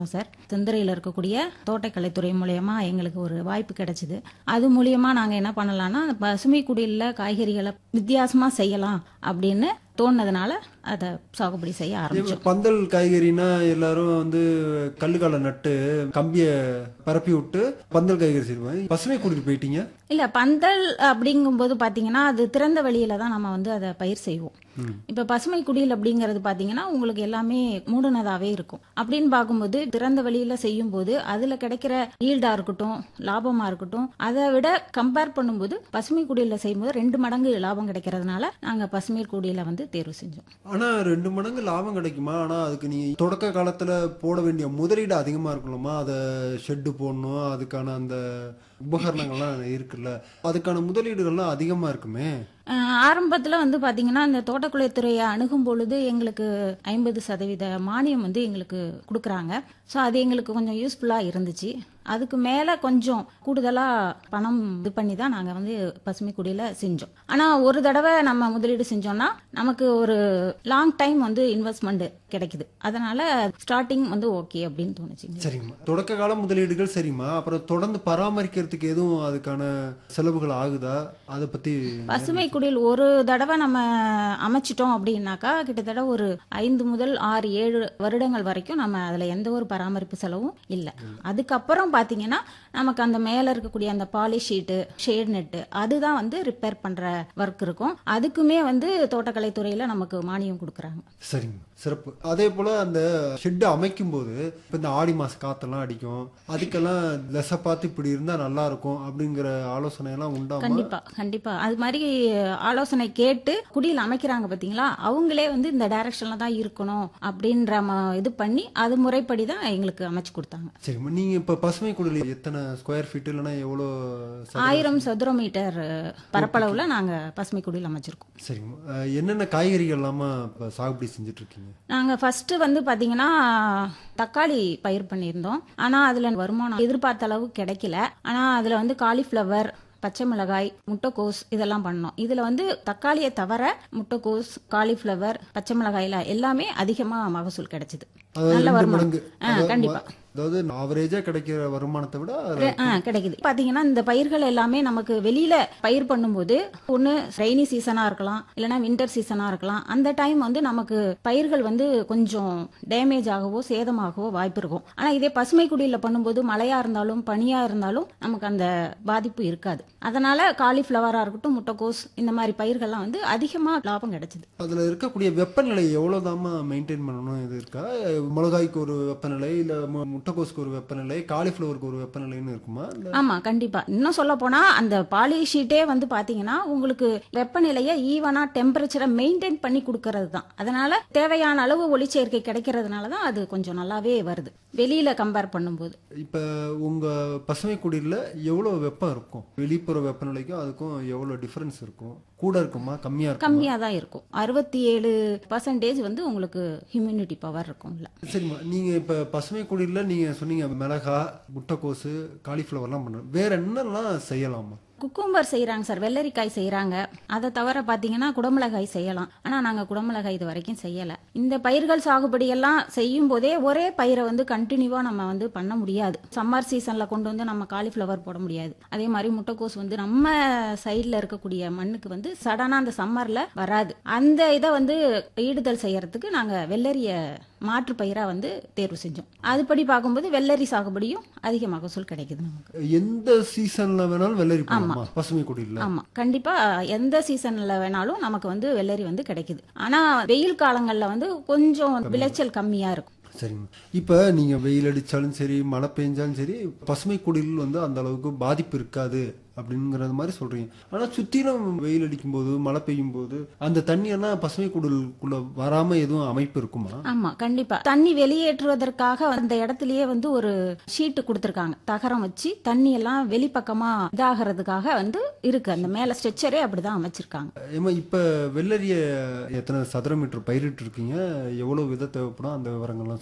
sir செந்துறையில் இருக்கக்கூடிய தோட்டக்கலைத்துறை மூலயமா எங்களுக்கு ஒரு வாய்ப்பு கிடைச்சிது அது மூலியமா நாங்கள் என்ன பண்ணலாம்னா பசுமை குடியில் காய்கறிகளை வித்தியாசமாக செய்யலாம் அப்படின்னு தோணுனதுனால அதை சாகுபடி செய்ய ஆரம்பிச்சோம் பந்தல் காய்கறினா எல்லாரும் வந்து கல்லுக்கால நட்டு கம்பிய பரப்பி விட்டு பந்தல் காய்கறி செய்வாங்க பசுமை கூட்டிட்டு போயிட்டீங்க இல்ல பந்தல் அப்படிங்கும்போது பாத்தீங்கன்னா அது திறந்த வெளியில தான் நம்ம வந்து அதை பயிர் செய்வோம் இப்ப பசுமை குடில் அப்படிங்கிறது பாத்தீங்கன்னா உங்களுக்கு எல்லாமே மூடுனதாவே இருக்கும் அப்படின்னு பார்க்கும்போது திறந்த வெளியில செய்யும் போது அதுல கிடைக்கிற ஈல்டா இருக்கட்டும் லாபமா இருக்கட்டும் அதை விட கம்பேர் பண்ணும்போது பசுமை குடியில செய்யும்போது ரெண்டு மடங்கு லாபம் கிடைக்கிறதுனால நாங்க பசுமை குடியில வந்து தேர்வு செஞ்சோம் ஆனா ரெண்டு மடங்கு லாபம் கிடைக்குமா ஆனா அதுக்கு நீ தொடக்க காலத்துல போட வேண்டிய முதலீடு அதிகமா இருக்கணுமா அதை ஷெட்டு போடணும் அதுக்கான அந்த உபகரணங்கள்லாம் இருக்குல்ல அதுக்கான முதலீடுகள்லாம் அதிகமா இருக்குமே அஹ் ஆரம்பத்துல வந்து பாத்தீங்கன்னா இந்த தோட்டக்கலைத்துறையை அணுகும் பொழுது எங்களுக்கு ஐம்பது சதவீத மானியம் வந்து எங்களுக்கு கொடுக்குறாங்க ஸோ அது எங்களுக்கு கொஞ்சம் யூஸ்ஃபுல்லா இருந்துச்சு அதுக்கு மேல கொஞ்சம் கூடுதலா பணம் இது பண்ணி தான் நாங்க வந்து பசுமை குடியில செஞ்சோம் ஆனா ஒரு தடவை நம்ம முதலீடு செஞ்சோம்னா நமக்கு ஒரு லாங் டைம் வந்து இன்வெஸ்ட்மெண்ட் கிடைக்குது அதனால ஸ்டார்டிங் வந்து ஓகே அப்படின்னு தோணுச்சுங்க சரிங்கம்மா தொடக்க கால முதலீடுகள் சரிம்மா அப்புறம் தொடர்ந்து பராமரிக்கிறதுக்கு எதுவும் அதுக்கான செலவுகள் ஆகுதா அதை பத்தி பசுமை குடில் ஒரு தடவை நம்ம அமைச்சிட்டோம் அப்படின்னாக்கா கிட்டத்தட்ட ஒரு ஐந்து முதல் ஆறு ஏழு வருடங்கள் வரைக்கும் நம்ம அதுல எந்த ஒரு பராமரிப்பு செலவும் இல்லை அதுக்கப்புறம் பாத்தீங்கன்னா நமக்கு அந்த மேல இருக்கக்கூடிய அந்த பாலி ஷீட்டு ஷேட் நெட்டு அதுதான் வந்து ரிப்பேர் பண்ற ஒர்க் இருக்கும் அதுக்குமே வந்து தோட்டக்கலைத்துறையில நமக்கு மானியம் கொடுக்குறாங்க சரிங்க சிறப்பு அதே போல அந்த ஷெட் அமைக்கும் போது இப்ப இந்த ஆடி மாச காத்தெல்லாம் அடிக்கும் அதுக்கெல்லாம் லெச பார்த்து இப்படி இருந்தா நல்லா இருக்கும் அப்படிங்கிற ஆலோசனை எல்லாம் உண்டாமா கண்டிப்பா கண்டிப்பா அது மாதிரி ஆலோசனை கேட்டு குடியில் அமைக்கிறாங்க பாத்தீங்களா அவங்களே வந்து இந்த டைரக்ஷன்ல தான் இருக்கணும் அப்படின்ற ம- இது பண்ணி அது முறைப்படி தான் எங்களுக்கு அமைச்சு கொடுத்தாங்க சரிம்மா நீங்க இப்ப பசுமை குடில் எத்தனை ஸ்கொயர் ஃபீட் இல்லைன்னா எவ்வளோ சதுர- ஆயிரம் சதுர மீட்டர் பரப்பளவுல நாங்க பசுமை குடியில் அமைச்சிருக்கோம் சரிங்கம்மா அஹ், என்னென்ன காய்கறிகள் இல்லாம இப்ப சாகுபடி செஞ்சுட்டு இருக்கீங்க நாங்க ஃபர்ஸ்ட் வந்து பாத்தீங்கன்னா தக்காளி பயிர் பண்ணியிருந்தோம் ஆனா அதுல வருமானம் எதிர்பார்த்த அளவு கிடைக்கல ஆனா அதுல வந்து காலிஃப்ளவர் பச்சை மிளகாய் முட்டைக்கோஸ் இதெல்லாம் பண்ணோம் இதுல வந்து தக்காளியை தவிர முட்டைக்கோஸ் காலிஃப்ளவர் பச்சை மிளகாயில எல்லாமே அதிகமா மகசூல் கிடைச்சது அதாவது நல்ல ரெண்டு வருமானம் மடங்கு ஆ, அதாவது கண்டிப்பா ம- அதாவது ஆவரேஜா கிடைக்கிற வருமானத்தை விட அதுல ஆ, கிடைக்குது பாத்தீங்கன்னா இந்த பயிர்கள் எல்லாமே நமக்கு வெளியில பயிர் பண்ணும்போது ஒண்ணு ரெய்னி சீசனா இருக்கலாம் இல்லனா வின்டர் சீசனா இருக்கலாம் அந்த டைம் வந்து நமக்கு பயிர்கள் வந்து கொஞ்சம் டேமேஜ் ஆகவோ சேதமாகவோ வாய்ப்பு இருக்கும் ஆனா இதே பசுமை குடியில பண்ணும்போது மழையா இருந்தாலும் பனியா இருந்தாலும் நமக்கு அந்த பாதிப்பு இருக்காது அதனால காலிஃபிளவரா இருக்கட்டும் முட்டைக்கோஸ் இந்த மாதிரி பயிர்கள்லாம் வந்து அதிகமா லாபம் கிடைச்சது அதுல இருக்கக்கூடிய வெப்பநிலை எவ்வளவுதாம்மா மெயின்டைன் பண்ணணும் இது இருக்கா மிளகாய்க்கு ஒரு வெப்பநிலை இல்ல மு- முட்டைக்கோஸுக்கு ஒரு வெப்பநிலை காலிஃபிளவருக்கு ஒரு வெப்பநிலைன்னு இருக்குமா இல்ல ஆமா கண்டிப்பா இன்னும் சொல்ல போனா அந்த பாலி ஷீட்டே வந்து பாத்தீங்கன்னா உங்களுக்கு வெப்பநிலையை ஈவனா டெம்பரேச்சரை மெயின்டைன் பண்ணி கொடுக்கறது தான் அதனால தேவையான அளவு ஒளிச்சேர்க்கை கிடைக்கிறதுனால தான் அது கொஞ்சம் நல்லாவே வருது வெளியில கம்பேர் பண்ணும்போது இப்ப உங்க பசுமை குடியில எவ்வளவு வெப்பம் இருக்கும் வெளிப்புற வெப்பநிலைக்கும் அதுக்கும் எவ்வளவு டிஃபரன்ஸ் இருக்கும் கூட இருக்குமா கம்மியா இருக்குமா கம்மியா தான் இருக்கும் அறுபத்தி ஏழு பர்சன்டேஜ் வந்து உங்களுக்கு ஹியூமினிட்டி பவர் இருக்கும்ல சரிம்மா நீங்க இப்ப பசுமை குடியில நீங்க சொன்னீங்க மிளகா முட்டைக்கோசு காலிஃபிளவர்லாம் பண்றோம் வேற என்னெல்லாம் செய்யலாமா குக்கும்பர் செய்றாங்க சார் வெள்ளரிக்காய் செய்றாங்க அதை தவிர பாத்தீங்கன்னா குடமிளகாய் செய்யலாம் ஆனா நாங்க குடமிளகாய் இது வரைக்கும் செய்யல இந்த பயிர்கள் சாகுபடி எல்லாம் செய்யும் போதே ஒரே பயிரை வந்து கண்டினியூவா நம்ம வந்து பண்ண முடியாது சம்மர் சீசன்ல கொண்டு வந்து நம்ம காலிஃபிளவர் போட முடியாது அதே மாதிரி முட்டைக்கோஸ் வந்து நம்ம சைடுல இருக்கக்கூடிய மண்ணுக்கு வந்து சடனா அந்த சம்மர்ல வராது அந்த இதை வந்து ஈடுதல் செய்யறதுக்கு நாங்க வெள்ளரிய மாற்று பயிரா வந்து தேர்வு செஞ்சோம் அதுபடி பார்க்கும்போது வெள்ளரி சாகுபடியும் அதிக மகசூல் கிடைக்குது நமக்கு எந்த சீசன்ல வேணாலும் வெள்ளரி போடலாமா பசுமை குடியில ஆமா கண்டிப்பா எந்த சீசன்ல வேணாலும் நமக்கு வந்து வெள்ளரி வந்து கிடைக்குது ஆனா வெயில் காலங்கள்ல வந்து கொஞ்சம் விளைச்சல் கம்மியா இருக்கும் சரிங்க இப்ப நீங்க வெயில் அடிச்சாலும் சரி மழை பெஞ்சாலும் சரி பசுமை குடில் வந்து அந்த அளவுக்கு பாதிப்பு இருக்காது அப்படிங்கறது மாதிரி சொல்றீங்க ஆனா சுத்திலும் வெயில் அடிக்கும் போது மழை பெய்யும் போது அந்த தண்ணி எல்லாம் பசுமை குடிலுக்குள்ள வராம எதுவும் அமைப்பு இருக்குமா ஆமா கண்டிப்பா தண்ணி வெளியேற்றுவதற்காக அந்த இடத்துலயே வந்து ஒரு ஷீட்டு கொடுத்திருக்காங்க தகரம் வச்சு தண்ணி எல்லாம் வெளிப்பக்கமா இதாகிறதுக்காக வந்து இருக்கு அந்த மேல ஸ்ட்ரெச்சரே அப்படிதான் அமைச்சிருக்காங்க ஏமா இப்ப வெள்ளரிய எத்தனை சதுர மீட்டர் பயிரிட்டு இருக்கீங்க எவ்வளவு விதை தேவைப்படும் அந்த விவரங்கள்லாம் சொல்லுங்க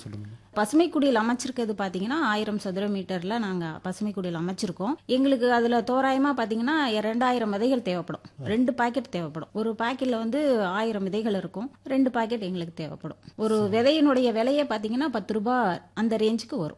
பசுமை குடியில் அமைச்சிருக்கிறது பாத்தீங்கன்னா ஆயிரம் சதுர மீட்டர்ல நாங்க பசுமை குடியில் அமைச்சிருக்கோம் எங்களுக்கு அதுல தோராயமா பாத்தீங்கன்னா ரெண்டாயிரம் விதைகள் தேவைப்படும் ரெண்டு பாக்கெட் தேவைப்படும் ஒரு பாக்கெட்ல வந்து ஆயிரம் விதைகள் இருக்கும் ரெண்டு பாக்கெட் எங்களுக்கு தேவைப்படும் ஒரு விதையினுடைய விலையே பாத்தீங்கன்னா பத்து ரூபாய் அந்த ரேஞ்சுக்கு வரும்